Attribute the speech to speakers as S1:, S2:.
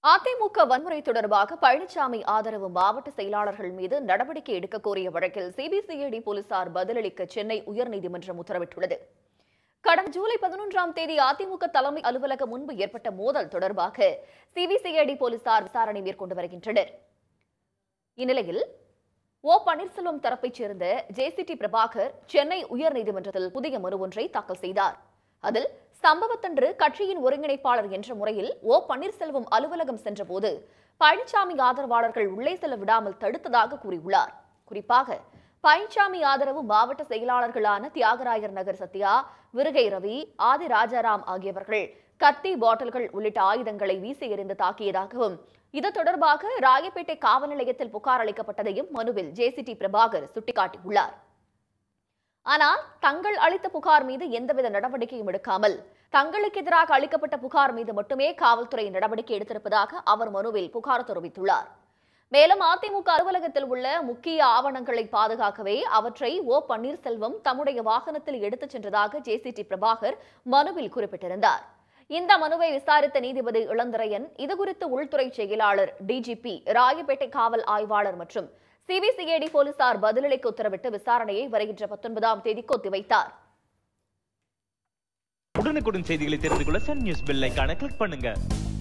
S1: அதிமுக வன்முறை தொடர்பாக பழனிசாமி ஆதரவு மாவட்ட செயலாளர்கள் மீது நடவடிக்கை எடுக்க கோரிய வழக்கில் சிபிசிஐடி போலீசார் பதிலளிக்க சென்னை உயர்நீதிமன்றம் உத்தரவிட்டுள்ளது கடந்த ஜூலை பதினொன்றாம் தேதி அதிமுக தலைமை அலுவலகம் முன்பு ஏற்பட்ட மோதல் தொடர்பாக சிபிசிஐடி போலீசார் விசாரணை மேற்கொண்டு வருகின்றனர் இந்நிலையில் ஓ பன்னீர்செல்வம் தரப்பைச் சேர்ந்த ஜேசிடி பிரபாகர் சென்னை உயர்நீதிமன்றத்தில் புதிய மனு ஒன்றை தாக்கல் செய்தார் அதில் சம்பவத்தன்று கட்சியின் ஒருங்கிணைப்பாளர் என்ற முறையில் ஓ பன்னீர்செல்வம் அலுவலகம் சென்றபோது பழனிசாமி ஆதரவாளர்கள் உள்ளே செல்ல விடாமல் தடுத்ததாக கூறியுள்ளார் குறிப்பாக பழனிசாமி ஆதரவு மாவட்ட செயலாளர்களான தியாகராயர் நகர் சத்யா விருகை ரவி ஆதி ராஜாராம் ஆகியவர்கள் கத்தி பாட்டில்கள் உள்ளிட்ட ஆயுதங்களை வீசி எறிந்து தாக்கியதாகவும் இது தொடர்பாக ராயப்பேட்டை காவல் நிலையத்தில் புகார் அளிக்கப்பட்டதையும் மனுவில் ஜேசிடி பிரபாகர் சுட்டிக்காட்டியுள்ளார் ஆனால் தங்கள் அளித்த புகார் மீது எந்தவித நடவடிக்கையும் எடுக்காமல் தங்களுக்கு எதிராக அளிக்கப்பட்ட புகார் மீது மட்டுமே காவல்துறை நடவடிக்கை எடுத்திருப்பதாக அவர் மனுவில் புகார் தெரிவித்துள்ளார் மேலும் அதிமுக அலுவலகத்தில் உள்ள முக்கிய ஆவணங்களை பாதுகாக்கவே அவற்றை ஓ பன்னீர்செல்வம் தம்முடைய வாகனத்தில் எடுத்துச் சென்றதாக ஜேசிடி பிரபாகர் மனுவில் குறிப்பிட்டிருந்தார் இந்த மனுவை விசாரித்த நீதிபதி இளந்திரையன் இதுகுறித்து உள்துறை செயலாளர் டிஜிபி ராயப்பேட்டை காவல் ஆய்வாளர் மற்றும் சிபிசிஐடி போலீசார் பதிலளிக்க உத்தரவிட்டு விசாரணையை வருகின்ற பத்தொன்பதாம் தேதிக்கு ஒத்திவைத்தார்
S2: உடனுக்குடன் செய்திகளை தெரிந்து கொள்ள சன் நியூஸ் பெல் ஐகானை கிளிக் பண்ணுங்க